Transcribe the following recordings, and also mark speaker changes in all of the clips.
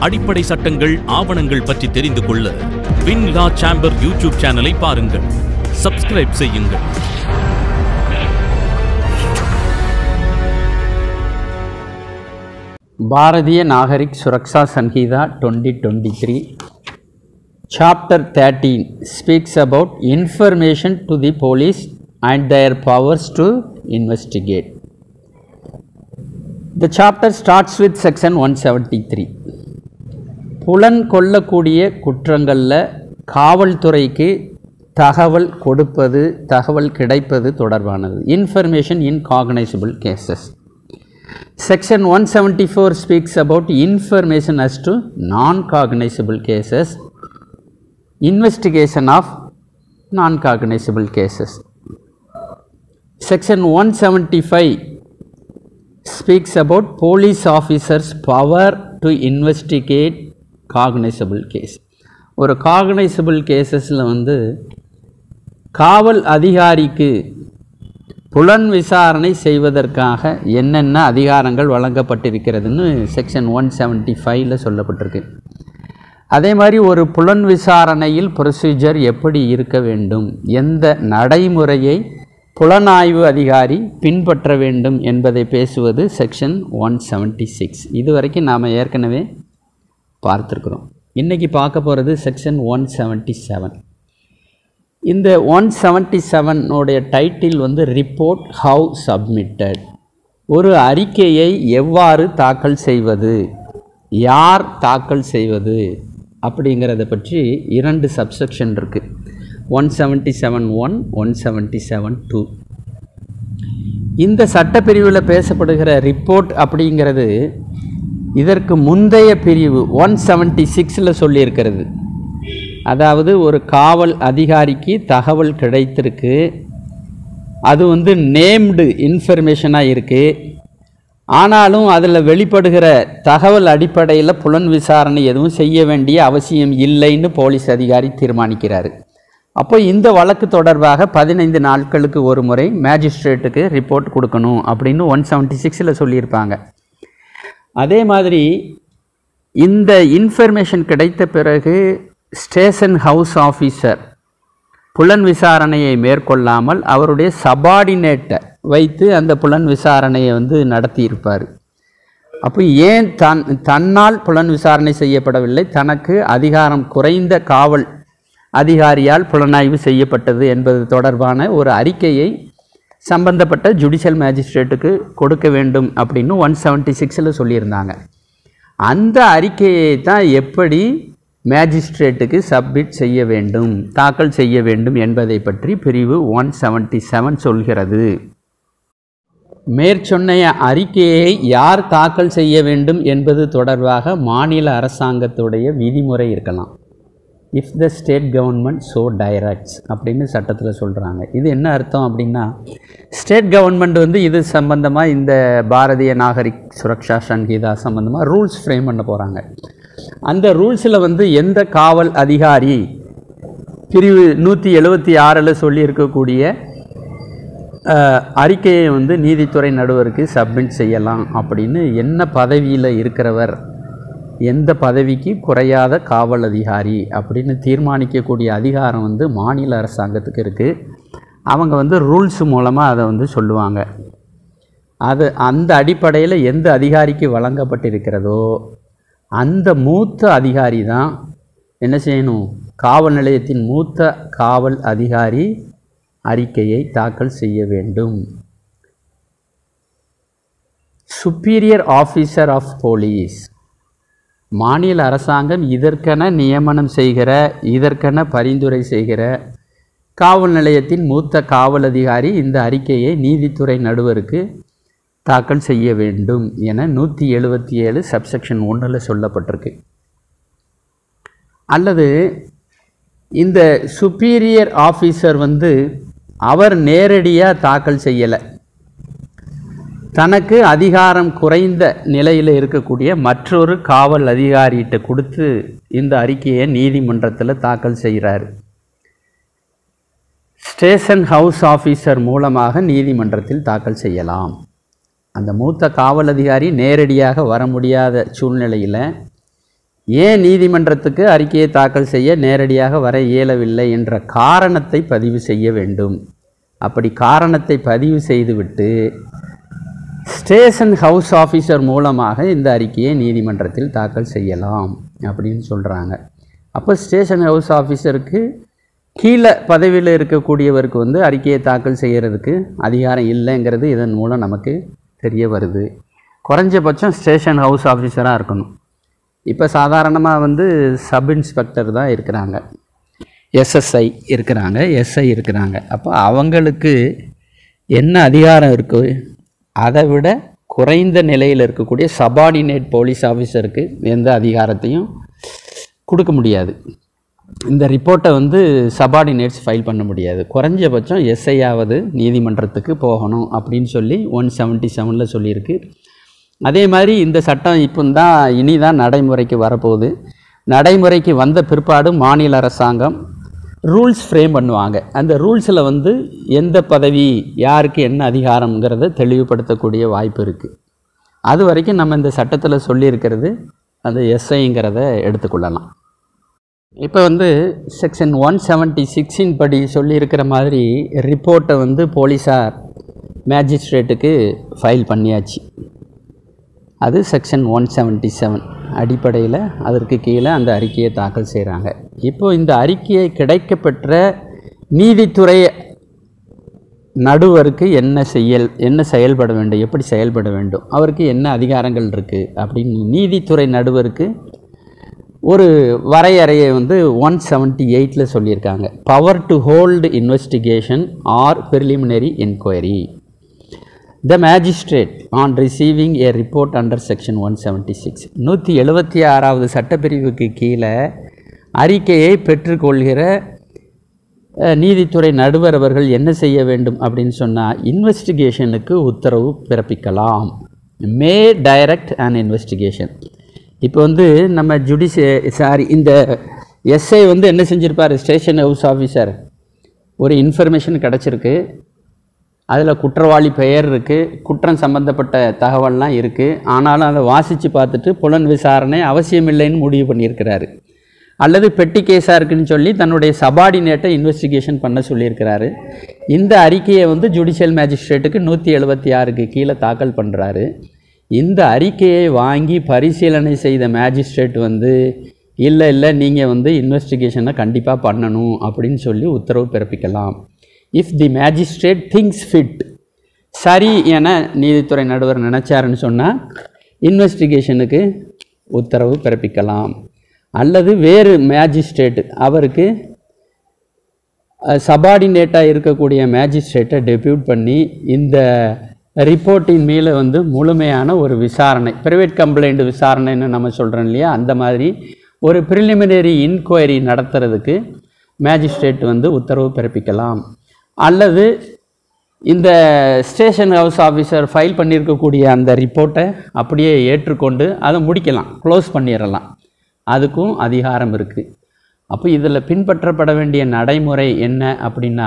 Speaker 1: அடிப்படை சட்டங்கள் ஆவணங்கள் பற்றி தெரிந்து கொள்ள வின் லா சேம்பர் யூடியூப் சேனலை பாருங்கள் சப்ஸ்கிரைப் செய்யுங்கள்
Speaker 2: Bharatiya Nagarik Suraksha Sanhita twenty twenty three chapter thirteen speaks about information to the police and their powers to investigate the chapter starts with section one seventy three புலன் கொள்ளக்கூடிய குற்றங்களில் காவல்துறைக்கு தகவல் கொடுப்பது தகவல் கிடைப்பது தொடர்பானது information in cognizable cases Section 174 speaks about information as to non-cognizable cases, investigation of non-cognizable cases. Section 175 speaks about police officers' power to investigate cognizable case. ஒரு காகனைசபிள் கேசஸில் வந்து காவல் அதிகாரிக்கு புலன் விசாரணை செய்வதற்காக என்னென்ன அதிகாரங்கள் வழங்கப்பட்டிருக்கிறதுன்னு செக்ஷன் ஒன் செவன்ட்டி ஃபைவ்ல சொல்லப்பட்டிருக்கு அதே மாதிரி ஒரு புலன் விசாரணையில் ப்ரொசீஜர் எப்படி இருக்க வேண்டும் எந்த நடைமுறையை புலனாய்வு அதிகாரி பின்பற்ற வேண்டும் என்பதை பேசுவது செக்ஷன் ஒன் செவன்ட்டி சிக்ஸ் இது வரைக்கும் நாம் ஏற்கனவே பார்த்துருக்குறோம் இன்றைக்கி பார்க்க போகிறது செக்ஷன் ஒன் செவன்ட்டி செவன் இந்த ஒன் செவன்ட்டி செவனுடைய டைட்டில் வந்து ரிப்போர்ட் ஹவு சப்மிட்டட் ஒரு அறிக்கையை எவ்வாறு தாக்கல் செய்வது யார் தாக்கல் செய்வது அப்படிங்கிறத பற்றி இரண்டு சப்செக்ஷன் இருக்குது one seventy seven one one seventy seven two இந்த சட்டப்பிரிவில் பேசப்படுகிற ரிப்போர்ட் அப்படிங்கிறது இதற்கு முந்தைய பிரிவு ஒன் செவன்ட்டி சிக்ஸில் சொல்லியிருக்கிறது அதாவது ஒரு காவல் அதிகாரிக்கு தகவல் கிடைத்திருக்கு அது வந்து நேம்டு இன்ஃபர்மேஷனாக இருக்குது ஆனாலும் அதில் வெளிப்படுகிற தகவல் அடிப்படையில் புலன் விசாரணை எதுவும் செய்ய வேண்டிய அவசியம் இல்லைன்னு போலீஸ் அதிகாரி தீர்மானிக்கிறார் அப்போ இந்த வழக்கு தொடர்பாக பதினைந்து நாட்களுக்கு ஒரு முறை மேஜிஸ்ட்ரேட்டுக்கு ரிப்போர்ட் கொடுக்கணும் அப்படின்னு ஒன் செவன்ட்டி சிக்ஸில் சொல்லியிருப்பாங்க அதே மாதிரி இந்த இன்ஃபர்மேஷன் கிடைத்த பிறகு ஸ்டேஷன் ஹவுஸ் ஆஃபீஸர் புலன் விசாரணையை மேற்கொள்ளாமல் அவருடைய சபார்டினேட்டை வைத்து அந்த புலன் விசாரணையை வந்து நடத்தியிருப்பார் அப்போ ஏன் தன் தன்னால் புலன் விசாரணை செய்யப்படவில்லை தனக்கு அதிகாரம் குறைந்த காவல் அதிகாரியால் புலனாய்வு செய்யப்பட்டது என்பது தொடர்பான ஒரு அறிக்கையை சம்பந்தப்பட்ட ஜுடிஷியல் மேஜிஸ்ட்ரேட்டுக்கு கொடுக்க வேண்டும் அப்படின்னு ஒன் செவன்ட்டி சிக்ஸில் சொல்லியிருந்தாங்க அந்த அறிக்கையை தான் எப்படி மேஜிஸ்ட்ரேட்டுக்கு சப்மிட் செய்ய வேண்டும் தாக்கல் செய்ய வேண்டும் என்பதை பற்றி பிரிவு ஒன் செவன்ட்டி செவன் சொல்கிறது மேற்சொன்னைய அறிக்கையை யார் தாக்கல் செய்ய வேண்டும் என்பது தொடர்பாக மாநில அரசாங்கத்துடைய விதிமுறை இருக்கலாம் if the state government so directs அப்படின்னு சட்டத்தில் சொல்கிறாங்க இது என்ன அர்த்தம் அப்படின்னா ஸ்டேட் கவர்மெண்ட் வந்து இது சம்பந்தமாக இந்த பாரதிய நாகரிக் சுரக்ஷா சங்கீதா சம்பந்தமாக ரூல்ஸ் ஃப்ரேம் பண்ண போகிறாங்க அந்த ரூல்ஸில் வந்து எந்த காவல் அதிகாரி பிரிவு நூற்றி எழுபத்தி ஆறில் சொல்லியிருக்கக்கூடிய அறிக்கையை வந்து நீதித்துறை நடுவருக்கு சப்மிட் செய்யலாம் அப்படின்னு என்ன பதவியில் இருக்கிறவர் எந்த பதவிக்கு குறையாத காவல் அதிகாரி அப்படின்னு தீர்மானிக்கக்கூடிய அதிகாரம் வந்து மாநில அரசாங்கத்துக்கு இருக்குது அவங்க வந்து ரூல்ஸ் மூலமாக அதை வந்து சொல்லுவாங்க அது அந்த அடிப்படையில் எந்த அதிகாரிக்கு வழங்கப்பட்டிருக்கிறதோ அந்த மூத்த அதிகாரி தான் என்ன செய்யணும் காவல் நிலையத்தின் மூத்த காவல் அதிகாரி அறிக்கையை தாக்கல் செய்ய வேண்டும் சுப்பீரியர் ஆஃபீஸர் ஆஃப் போலீஸ் மாநில அரசாங்கம் இதற்கென நியமனம் செய்கிற இதற்கென பரிந்துரை செய்கிற காவல் நிலையத்தின் மூத்த காவல் அதிகாரி இந்த அறிக்கையை நீதித்துறை நடுவருக்கு தாக்கல் செய்ய வேண்டும் என நூற்றி எழுபத்தி ஏழு சப்செக்ஷன் ஒன்றில் சொல்லப்பட்டிருக்கு அல்லது இந்த சுப்பீரியர் ஆஃபீஸர் வந்து அவர் நேரடியாக தாக்கல் செய்யலை தனக்கு அதிகாரம் குறைந்த நிலையில் இருக்கக்கூடிய மற்றொரு காவல் அதிகாரிகிட்ட கொடுத்து இந்த அறிக்கையை நீதிமன்றத்தில் தாக்கல் செய்கிறார் ஸ்டேஷன் ஹவுஸ் ஆஃபீஸர் மூலமாக நீதிமன்றத்தில் தாக்கல் செய்யலாம் அந்த மூத்த காவல் அதிகாரி நேரடியாக வர முடியாத சூழ்நிலையில் ஏன் நீதிமன்றத்துக்கு அறிக்கையை தாக்கல் செய்ய நேரடியாக வர இயலவில்லை என்ற காரணத்தை பதிவு செய்ய வேண்டும் அப்படி காரணத்தை பதிவு செய்துவிட்டு ஸ்டேஷன் ஹவுஸ் ஆஃபீஸர் மூலமாக இந்த அறிக்கையை நீதிமன்றத்தில் தாக்கல் செய்யலாம் அப்படின்னு சொல்கிறாங்க அப்போ ஸ்டேஷன் ஹவுஸ் ஆஃபீஸருக்கு கீழே பதவியில் இருக்கக்கூடியவருக்கு வந்து அறிக்கையை தாக்கல் செய்கிறதுக்கு அதிகாரம் இல்லைங்கிறது இதன் மூலம் நமக்கு தெரிய வருது குறைஞ்சபட்சம் ஸ்டேஷன் ஹவுஸ் ஆஃபீஸராக இருக்கணும் இப்போ சாதாரணமாக வந்து சப் இன்ஸ்பெக்டர் தான் இருக்கிறாங்க எஸ்எஸ்ஐ இருக்கிறாங்க எஸ்ஐ இருக்கிறாங்க அப்போ அவங்களுக்கு என்ன அதிகாரம் இருக்குது அதை விட குறைந்த நிலையில் இருக்கக்கூடிய சபார்டினேட் போலீஸ் ஆஃபீஸருக்கு எந்த அதிகாரத்தையும் கொடுக்க முடியாது இந்த ரிப்போர்ட்டை வந்து சபார்டினேட்ஸ் ஃபைல் பண்ண முடியாது குறைஞ்சபட்சம் எஸ்ஐயாவது நீதிமன்றத்துக்கு போகணும் அப்படின்னு சொல்லி ஒன் செவன்ட்டி செவனில் சொல்லியிருக்கு அதே மாதிரி இந்த சட்டம் இப்போ தான் இனி தான் நடைமுறைக்கு வரப்போகுது நடைமுறைக்கு வந்த பிற்பாடு மாநில அரசாங்கம் ரூல்ஸ் ஃப்ரேம் பண்ணுவாங்க அந்த ரூல்ஸில் வந்து எந்த பதவி யாருக்கு என்ன அதிகாரங்கிறத தெளிவுபடுத்தக்கூடிய வாய்ப்பு இருக்குது அது வரைக்கும் நம்ம இந்த சட்டத்தில் சொல்லியிருக்கிறது அந்த எஸ்ஐங்கிறத எடுத்துக்கொள்ளலாம் இப்போ வந்து செக்ஷன் ஒன் செவன்ட்டி சிக்ஸின் படி சொல்லியிருக்கிற மாதிரி ரிப்போர்ட்டை வந்து போலீஸார் மேஜிஸ்ட்ரேட்டுக்கு ஃபைல் பண்ணியாச்சு அது செக்ஷன் ஒன் செவன்ட்டி செவன் அடிப்படையில் அதற்கு கீழே அந்த அறிக்கையை தாக்கல் செய்கிறாங்க இப்போ இந்த அறிக்கையை கிடைக்கப்பெற்ற நீதித்துறை நடுவருக்கு என்ன செயல் என்ன செயல்பட வேண்டும் எப்படி செயல்பட வேண்டும் அவருக்கு என்ன அதிகாரங்கள் இருக்குது அப்படின்னு நீதித்துறை நடுவருக்கு ஒரு வரையறையை வந்து ஒன் செவன்ட்டி எயிட்டில் சொல்லியிருக்காங்க power to hold investigation or preliminary enquiry the magistrate on receiving a report under section one seventy six நூற்றி எழுபத்தி ஆறாவது சட்டப்பிரிவுக்கு கீழே அறிக்கையை பெற்றுக்கொள்கிற அஹ், நீதித்துறை நடுவர் அவர்கள் என்ன செய்ய வேண்டும் அப்படின்னு சொன்னால் இன்வெஸ்டிகேஷனுக்கு உத்தரவு பிறப்பிக்கலாம் மே டைரக்ட் அண்ட் இன்வெஸ்டிகேஷன் இப்போ வந்து நம்ம ஜுடிஷி சாரி இந்த எஸ்ஐ வந்து என்ன செஞ்சிருப்பார் ஸ்டேஷன் ஹவுஸ் ஆஃபீஸர் ஒரு இன்ஃபர்மேஷன் கிடச்சிருக்கு அதில் குற்றவாளி பெயர் இருக்குது குற்றம் சம்பந்தப்பட்ட தகவல்லாம் இருக்குது ஆனாலும் அதை வாசித்து பார்த்துட்டு புலன் விசாரணை அவசியமில்லைன்னு முடிவு பண்ணியிருக்கிறாரு அல்லது பெட்டி கேஸாக இருக்குன்னு சொல்லி தன்னுடைய சபார்டினேட்டை இன்வெஸ்டிகேஷன் பண்ண சொல்லியிருக்கிறாரு இந்த அறிக்கையை வந்து ஜுடிஷியல் மேஜிஸ்ட்ரேட்டுக்கு நூற்றி எழுபத்தி ஆறுக்கு கீழே தாக்கல் பண்ணுறாரு இந்த அறிக்கையை வாங்கி பரிசீலனை செய்த மேஜிஸ்ட்ரேட் வந்து இல்லை இல்லை நீங்கள் வந்து இன்வெஸ்டிகேஷனை கண்டிப்பாக பண்ணணும் அப்படின்னு சொல்லி உத்தரவு பிறப்பிக்கலாம் if the magistrate thinks fit சரி என நீதித்துறை நடுவர் நினச்சாருன்னு சொன்னால் இன்வெஸ்டிகேஷனுக்கு உத்தரவு பிறப்பிக்கலாம் அல்லது வேறு மேஜிஸ்ட்ரேட் அவருக்கு சபார்டினேட்டாக இருக்கக்கூடிய மேஜிஸ்ட்ரேட்டை டெபியூட் பண்ணி இந்த ரிப்போர்ட்டின் மேலே வந்து முழுமையான ஒரு விசாரணை ப்ரைவேட் கம்ப்ளைண்ட் விசாரணைன்னு நம்ம சொல்கிறோம் இல்லையா அந்த மாதிரி ஒரு ப்ரிலிமினரி இன்கொயரி நடத்துறதுக்கு மேஜிஸ்ட்ரேட் வந்து உத்தரவு பிறப்பிக்கலாம் அல்லது இந்த ஸ்டேஷன் ஹவுஸ் ஆஃபீஸர் ஃபைல் பண்ணியிருக்கக்கூடிய அந்த ரிப்போர்ட்டை அப்படியே ஏற்றுக்கொண்டு அதை முடிக்கலாம் க்ளோஸ் பண்ணிடலாம் அதுக்கும் அதிகாரம் இருக்குது அப்போ இதில் பின்பற்றப்பட வேண்டிய நடைமுறை என்ன அப்படின்னா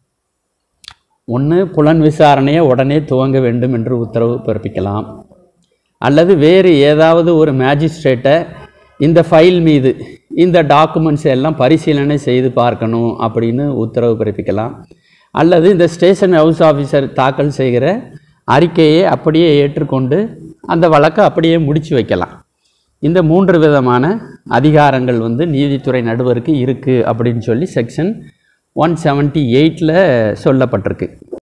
Speaker 2: ஒன்று புலன் விசாரணையை உடனே துவங்க வேண்டும் என்று உத்தரவு பிறப்பிக்கலாம் அல்லது வேறு ஏதாவது ஒரு மேஜிஸ்ட்ரேட்டை இந்த ஃபைல் மீது இந்த டாக்குமெண்ட்ஸ் எல்லாம் பரிசீலனை செய்து பார்க்கணும் அப்படின்னு உத்தரவு பிறப்பிக்கலாம் அல்லது இந்த ஸ்டேஷன் ஹவுஸ் ஆஃபீஸர் தாக்கல் செய்கிற அறிக்கையை அப்படியே ஏற்றுக்கொண்டு அந்த வழக்கை அப்படியே முடிச்சு வைக்கலாம் இந்த மூன்று விதமான அதிகாரங்கள் வந்து நீதித்துறை நடுவருக்கு இருக்குது அப்படின்னு சொல்லி செக்ஷன் ஒன் செவன்ட்டி எயிட்டில் சொல்லப்பட்டிருக்கு